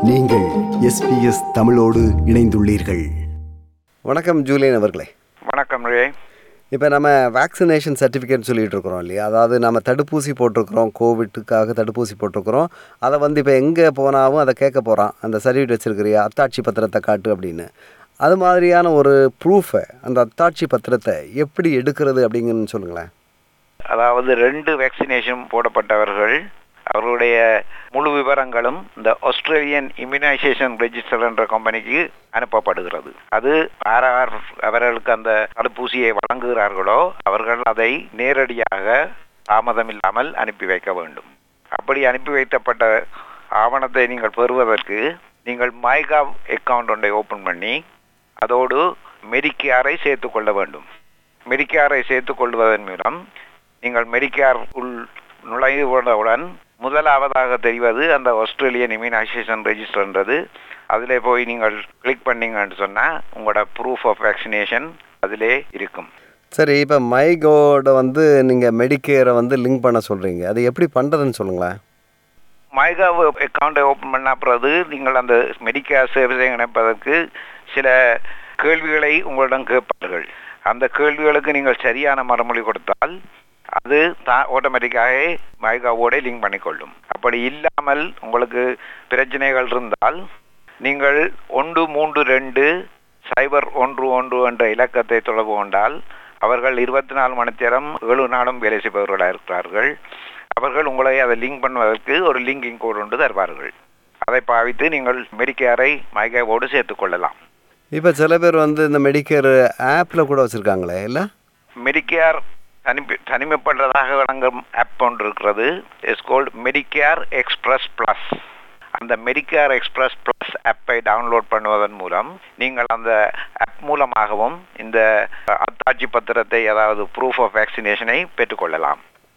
நீங்கள் எஸ்பிஎஸ் தமிழோடு இணைந்துள்ளீர்கள் வணக்கம் ஜூலியன் அவர்களே வணக்கம் ரே இப்போ நம்ம வேக்சினேஷன் சர்டிஃபிகேட் சொல்லிட்டு இருக்கிறோம் இல்லையா அதாவது நம்ம தடுப்பூசி போட்டிருக்கிறோம் கோவிட்டுக்காக தடுப்பூசி போட்டிருக்கிறோம் அதை வந்து இப்போ எங்கே போனாலும் அதை கேட்க போகிறான் அந்த சர்டிஃபிகேட் வச்சிருக்கிறியா அத்தாட்சி பத்திரத்தை காட்டு அப்படின்னு அது மாதிரியான ஒரு ப்ரூஃபை அந்த அத்தாட்சி பத்திரத்தை எப்படி எடுக்கிறது அப்படிங்கன்னு சொல்லுங்களேன் அதாவது ரெண்டு வேக்சினேஷன் போடப்பட்டவர்கள் அவர்களுடைய முழு விவரங்களும் இந்த ஆஸ்திரேலியன் இம்யூனைசேஷன் ரெஜிஸ்டர் என்ற கம்பெனிக்கு அனுப்பப்படுகிறது அது யார் யார் அவர்களுக்கு அந்த தடுப்பூசியை வழங்குகிறார்களோ அவர்கள் அதை நேரடியாக தாமதமில்லாமல் அனுப்பி வைக்க வேண்டும் அப்படி அனுப்பி வைக்கப்பட்ட ஆவணத்தை நீங்கள் பெறுவதற்கு நீங்கள் மைகாவ் அக்கவுண்ட் ஒன்றை ஓப்பன் பண்ணி அதோடு மெடிக்கேரை சேர்த்துக் கொள்ள வேண்டும் மெடிக்கேரை சேர்த்துக் கொள்வதன் மூலம் நீங்கள் மெடிக்கேர் உள் நுழைவுடன் முதலாவதாக தெரிவது அந்த ஆஸ்திரேலியன் இம்யூனைசேஷன் ரெஜிஸ்டர்ன்றது அதிலே போய் நீங்கள் கிளிக் பண்ணீங்கன்னு சொன்னால் உங்களோட ப்ரூஃப் ஆஃப் வேக்சினேஷன் அதிலே இருக்கும் சரி இப்போ மைகோட வந்து நீங்கள் மெடிக்கேரை வந்து லிங்க் பண்ண சொல்கிறீங்க அது எப்படி பண்ணுறதுன்னு சொல்லுங்களேன் மைகாவ் அக்கௌண்ட்டை ஓப்பன் பண்ண பிறகு நீங்கள் அந்த மெடிக்கேர் சேவையை இணைப்பதற்கு சில கேள்விகளை உங்களிடம் கேட்பார்கள் அந்த கேள்விகளுக்கு நீங்கள் சரியான மறுமொழி கொடுத்தால் அது தான் ஆட்டோமேட்டிக்காக மைகாவோட லிங்க் பண்ணிக்கொள்ளும் அப்படி இல்லாமல் உங்களுக்கு பிரச்சனைகள் இருந்தால் நீங்கள் ஒன்று மூன்று ரெண்டு சைபர் ஒன்று ஒன்று என்ற இலக்கத்தை தொடர்பு கொண்டால் அவர்கள் இருபத்தி நாலு மணி நேரம் ஏழு நாளும் வேலை செய்பவர்களாக இருக்கிறார்கள் அவர்கள் உங்களை அதை லிங்க் பண்ணுவதற்கு ஒரு லிங்கிங் கோடு ஒன்று தருவார்கள் அதை பாவித்து நீங்கள் மெடிக்கேரை மைகாவோடு சேர்த்துக் கொள்ளலாம் இப்போ சில பேர் வந்து இந்த மெடிக்கேர் ஆப்பில் கூட வச்சுருக்காங்களே இல்லை மெடிக்கேர் தனிப்பி தனிமைப்படுறதாக வழங்கும் ஆப் ஒன்று இருக்கிறது is gold Medicare express plus அந்த மெடிக்கேர் எக்ஸ்பிரஸ் ப்ளஸ் ஆப்பை டவுன்லோட் பண்ணுவதன் மூலம் நீங்கள் அந்த ஆப் மூலமாகவும் இந்த அத்தாட்சி பத்திரத்தை அதாவது ப்ரூஃப் ஆஃப் வேக்சினேஷனை பெற்றுக்கொள்ளலாம்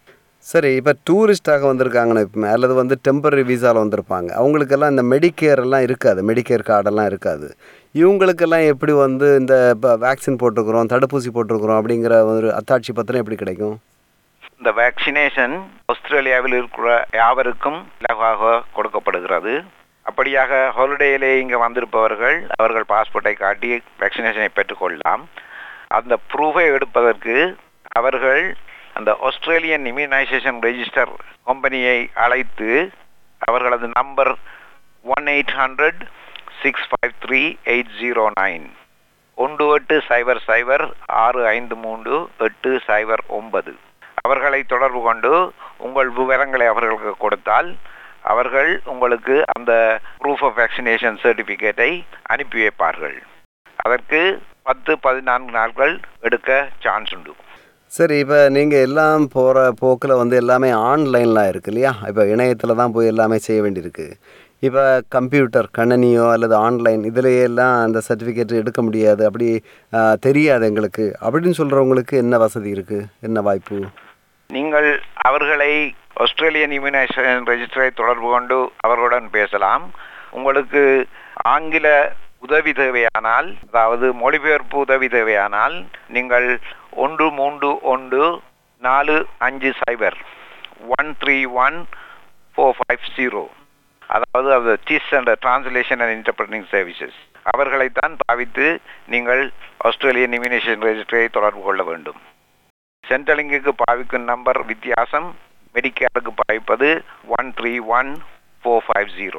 சரி இப்போ டூரிஸ்டாக வந்திருக்காங்கன்னு இப்போ அல்லது வந்து டெம்பரரி விசாவில் வந்திருப்பாங்க அவங்களுக்கெல்லாம் இந்த மெடிக்கேர் எல்லாம் இருக்காது மெடிக்கேர் கார்டெல்லாம் இருக்காது இவங்களுக்கெல்லாம் எப்படி வந்து இந்த இப்போ வேக்சின் போட்டிருக்கிறோம் தடுப்பூசி போட்டிருக்கிறோம் அப்படிங்கிற ஒரு அத்தாட்சி பத்திரம் எப்படி கிடைக்கும் இந்த வேக்சினேஷன் ஆஸ்திரேலியாவில் இருக்கிற யாவருக்கும் இலவாக கொடுக்கப்படுகிறது அப்படியாக ஹாலிடேயிலே இங்கே வந்திருப்பவர்கள் அவர்கள் பாஸ்போர்ட்டை காட்டி வேக்சினேஷனை பெற்றுக்கொள்ளலாம் அந்த ப்ரூஃபை எடுப்பதற்கு அவர்கள் அந்த ஆஸ்திரேலியன் இம்யூனைசேஷன் ரெஜிஸ்டர் கம்பெனியை அழைத்து அவர்களது number one eight hundred six five three eight zero nine ஒன்று எட்டு சைபர் சைபர் ஆறு ஐந்து மூன்று எட்டு சைபர் ஒன்பது அவர்களை தொடர்பு கொண்டு உங்கள் விவரங்களை அவர்களுக்கு கொடுத்தால் அவர்கள் உங்களுக்கு அந்த ப்ரூஃப் ஆஃப் வேக்சினேஷன் சர்டிஃபிகேட்டை அனுப்பி வைப்பார்கள் அதற்கு பத்து பதினான்கு நாட்கள் எடுக்க சான்ஸ் உண்டு சரி இப்போ நீங்கள் எல்லாம் போகிற போக்கில் வந்து எல்லாமே ஆன்லைனில் இருக்குது இல்லையா இப்போ இணையத்தில் தான் போய் எல்லாமே செய்ய வேண்டியிருக்கு இப்போ கம்ப்யூட்டர் கணனியோ அல்லது ஆன்லைன் இதுலேயே எல்லாம் அந்த சர்டிஃபிகேட் எடுக்க முடியாது அப்படி ஆ, தெரியாது எங்களுக்கு அப்படின்னு சொல்கிறவங்களுக்கு என்ன வசதி இருக்குது என்ன வாய்ப்பு நீங்கள் அவர்களை ஆஸ்திரேலியன் இம்யூனைசேஷன் ரெஜிஸ்டரை தொடர்பு கொண்டு அவர்களுடன் பேசலாம் உங்களுக்கு ஆங்கில உதவி தேவையானால் அதாவது மொழிபெயர்ப்பு உதவி தேவையானால் நீங்கள் ஒன்று மூன்று ஒன்று நாலு அஞ்சு சைபர் one three one four five zero அதாவது அது TIS and translation and interpreting services அவர்களைத்தான் பாவித்து நீங்கள் ஆஸ்திரேலியன் இம்யூனைசேஷன் ரெஜிஸ்டரை தொடர்பு கொள்ள வேண்டும் சென்ட்ரலிங்குக்கு பாவிக்கும் நம்பர் வித்தியாசம் மெடிக்கேருக்கு பாவிப்பது one three one four five zero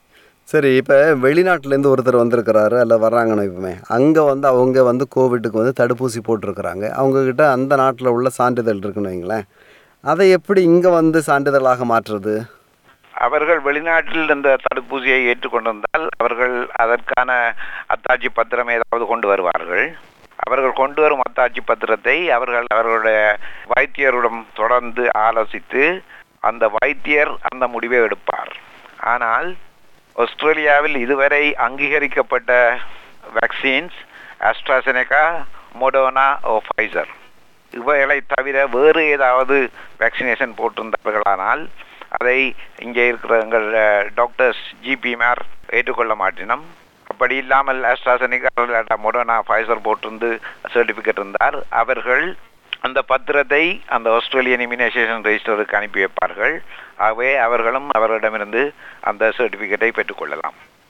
சரி இப்போ வெளிநாட்டிலேருந்து ஒருத்தர் வந்திருக்கிறாரு அல்ல வர்றாங்கன்னு இப்போமே அங்கே வந்து அவங்க வந்து கோவிட்டுக்கு வந்து தடுப்பூசி போட்டிருக்கிறாங்க அவங்கக்கிட்ட அந்த நாட்டில் உள்ள சான்றிதழ் இருக்குன்னு வைங்களேன் அதை எப்படி இங்கே வந்து சான்றிதழாக மாற்றுறது அவர்கள் வெளிநாட்டில் இந்த தடுப்பூசியை ஏற்றுக்கொண்டிருந்தால் அவர்கள் அதற்கான அத்தாட்சி பத்திரம் ஏதாவது கொண்டு வருவார்கள் அவர்கள் கொண்டு வரும் அத்தாட்சி பத்திரத்தை அவர்கள் அவர்களுடைய வைத்தியருடன் தொடர்ந்து ஆலோசித்து அந்த வைத்தியர் அந்த முடிவை எடுப்பார் ஆனால் ஆஸ்திரேலியாவில் இதுவரை அங்கீகரிக்கப்பட்ட vaccines AstraZeneca Moderna or Pfizer இவைகளை தவிர வேறு ஏதாவது வேக்சினேஷன் போட்டிருந்தார்களானால் அதை இங்கே இருக்கிற எங்கள் டாக்டர்ஸ் ஜிபிமார் ஏற்றுக்கொள்ள மாட்டினோம் அப்படி இல்லாமல் ஆஸ்ட்ராசெனிகா மொடோனா ஃபைசர் போட்டிருந்து சர்டிஃபிகேட் இருந்தார் அவர்கள் அந்த பத்திரத்தை அந்த ஆஸ்திரேலியன் இம்யூனைசேஷன் ரெஜிஸ்டருக்கு அனுப்பி வைப்பார்கள் ஆகவே அவர்களும் அவரிடமிருந்து அந்த சர்டிஃபிகேட்டை பெற்றுக்கொள்ளலாம்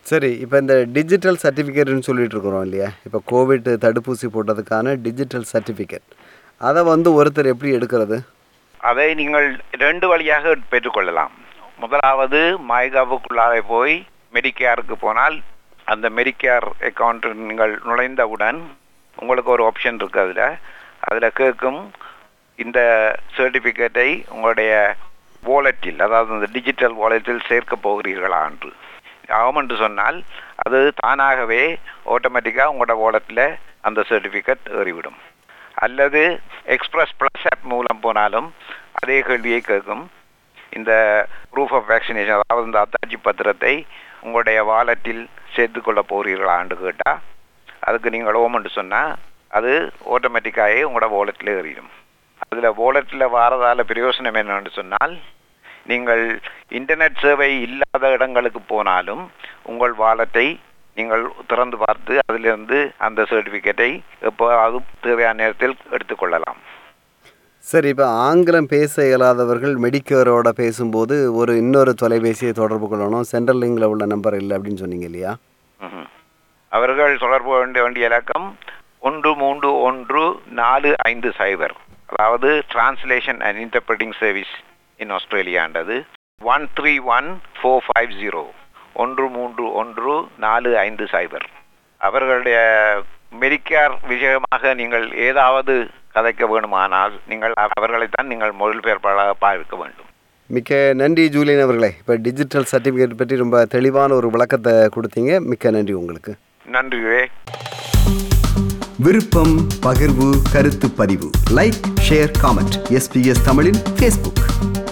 சரி இப்போ இந்த டிஜிட்டல் சர்டிஃபிகேட்னு சொல்லிட்டு இருக்கிறோம் இல்லையா இப்போ கோவிட் தடுப்பூசி போட்டதுக்கான டிஜிட்டல் சர்டிஃபிகேட் அதை வந்து ஒருத்தர் எப்படி எடுக்கிறது அதை நீங்கள் ரெண்டு வழியாக பெற்றுக்கொள்ளலாம் முதலாவது மைகாவுக்குள்ளாக போய் மெடிக்கேருக்கு போனால் அந்த மெடிக்கேர் அக்கௌண்ட் நீங்கள் நுழைந்தவுடன் உங்களுக்கு ஒரு ஆப்ஷன் இருக்குது அதில் அதில் கேட்கும் இந்த சர்டிஃபிகேட்டை உங்களுடைய வாலெட்டில் அதாவது இந்த டிஜிட்டல் வாலெட்டில் சேர்க்க போகிறீர்களா என்று ஆமென்று சொன்னால் அது தானாகவே ஆட்டோமேட்டிக்காக உங்களோட வாலெட்டில் அந்த சர்டிஃபிகேட் ஏறிவிடும் அல்லது எக்ஸ்பிரஸ் ப்ளஸ் ஆப் மூலம் போனாலும் அதே கேள்வியை கேட்கும் இந்த ப்ரூஃப் ஆஃப் வேக்சினேஷன் அதாவது இந்த அத்தாட்சி பத்திரத்தை உங்களுடைய வாலெட்டில் சேர்த்துக்கொள்ள போகிறீர்களான்னு கேட்டால் அதுக்கு நீங்கள் ஓமென்று சொன்னால் அது ஆட்டோமேட்டிக்காகவே உங்களோட வாலெட்டில் ஏறிடும் அதில் வாலெட்டில் வாரதால பிரயோசனம் என்னன்னு சொன்னால் நீங்கள் இன்டர்நெட் சேவை இல்லாத இடங்களுக்கு போனாலும் உங்கள் வாலெட்டை நீங்கள் திறந்து பார்த்து அதிலிருந்து அந்த சர்டிஃபிகேட்டை எப்போது தேவையான நேரத்தில் எடுத்துக்கொள்ளலாம் சரி இப்போ ஆங்கிலம் பேச இயலாதவர்கள் மெடிக்கேரோட பேசும்போது ஒரு இன்னொரு தொலைபேசியை தொடர்பு கொள்ளணும் சென்ட்ரல் லிங்கில் உள்ள நம்பர் இல்லை அப்படின்னு சொன்னீங்க இல்லையா ம்ஹும். அவர்கள் தொடர்பு வேண்டிய வேண்டிய இலக்கம் ஒன்று மூன்று ஒன்று நாலு ஐந்து சைபர் அதாவது translation and interpreting service in ஆஸ்திரேலியான்றது one three one four five zero ஒன்று மூன்று ஒன்று நாலு ஐந்து சைபர் அவர்களுடைய மெடிக்கேர் விஷயமாக நீங்கள் ஏதாவது கதைக்க வேணுமானால் நீங்கள் அவர்களைத்தான் நீங்கள் மொழிபெயர்ப்பாளராக பார்க்க வேண்டும் மிக்க நன்றி ஜூலியன் அவர்களே இப்போ டிஜிட்டல் சர்டிஃபிகேட் பற்றி ரொம்ப தெளிவான ஒரு விளக்கத்தை கொடுத்தீங்க மிக்க நன்றி உங்களுக்கு நன்றி விவேக் விருப்பம் பகிர்வு கருத்து பதிவு லைக் ஷேர் காமெண்ட் எஸ்பிஎஸ் தமிழின் ஃபேஸ்புக்